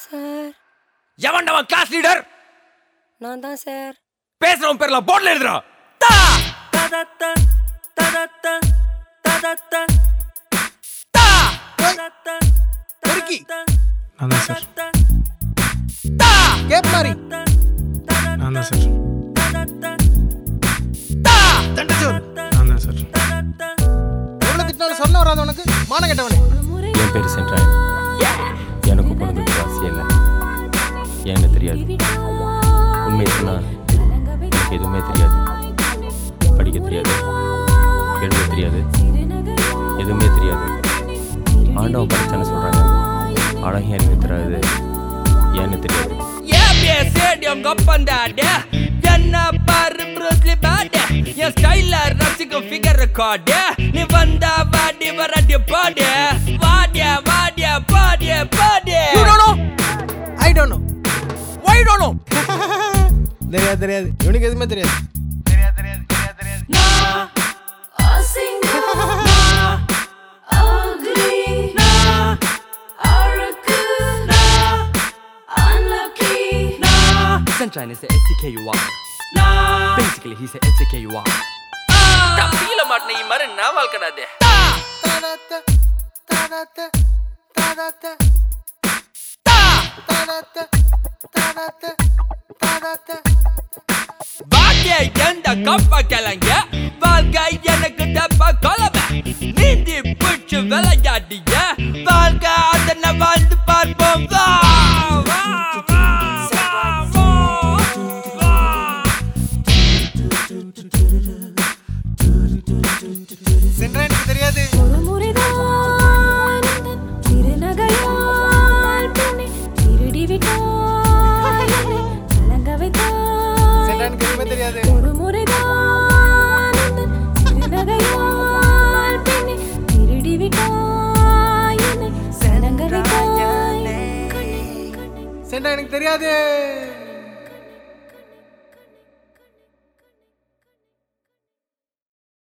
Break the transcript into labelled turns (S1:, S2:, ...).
S1: Sir
S2: எவன்டவன் class leader
S1: நான் தான் sir
S2: பேசுறவன் பேர்ல போர்ட்ல எழுதுறா தா ததத்த ததத்த ததத்த தா ததத்த
S3: பொறுக்கி.
S4: நான் தான் சார்
S2: தா
S3: கேப் மாதிரி
S4: நான் தான் சார்
S2: தா
S3: தண்டச்சோர்
S4: நான் தான் சார்
S3: எவ்வளவு திட்டினாலும் சொல்ல வராது உனக்கு மான கெட்டவனே
S5: என் பேர் சென்றாய் எனக்கு பொழுதுக்கு வாசி இல்லை ஏன்னு தெரியாது உண்மை சொன்னா எனக்கு எதுவுமே தெரியாது படிக்க தெரியாது எழுத தெரியாது எதுவுமே தெரியாது ஆண்டவன் படிச்சான்னு சொல்றாங்க அழகிய எனக்கு தெரியாது ஏன்னு தெரியாது
S2: ஏபிஏ ஸ்டேடியம் கப்பந்தாடு என்ன பாரு ப்ரூஸ்லி பாடு என் ஸ்டைல ரசிக்கும் ஃபிகர் ரெக்கார்டு நீ வந்தா வாடி வராடி பாடு வாடிய வாடிய பாடிய பாடு
S3: you don't know I don't know why don't know தெரியாது தெரியாது இவனுக்கு எதுவுமே தெரியாது தெரியாது தெரியாது தெரியாது தெரியாது
S2: Sunshine is a SCKUR. Basically, he's a SCKUR. தப்பியில மாட்டின இ மாதிரி நான் வாழ்க்கடாது
S3: தடத்த தடத்த தடத்த தடத்த தடத்த தடத்த
S2: வாக்கிய எந்த கப்ப கிளங்க வாழ்க்கை எனக்கு டப்பா கொலவை நீந்தி பிடிச்சு விளையாடிய வாழ்க்கை அதனை வாழ்ந்து பார்ப்போம் வா வா, வா, வா, வா, வா.
S3: சென்றா எனக்கு தெரியாது
S1: ஒரு முறைதான் உந்தன் திருநகையால் பெண்ணை திருடி விட்டாய் என்னை கலங்க வைத்தாய்.
S3: சென்றா எனக்கு எதுவுமே தெரியாது
S1: ஒரு முறைதான் உந்தன் திருநகையால் பெண்ணை திருடி விட்டாய் என்னை கலங்க வைத்தாய். கண்ணே, கண்ணே
S3: சென்றா எனக்கு தெரியாது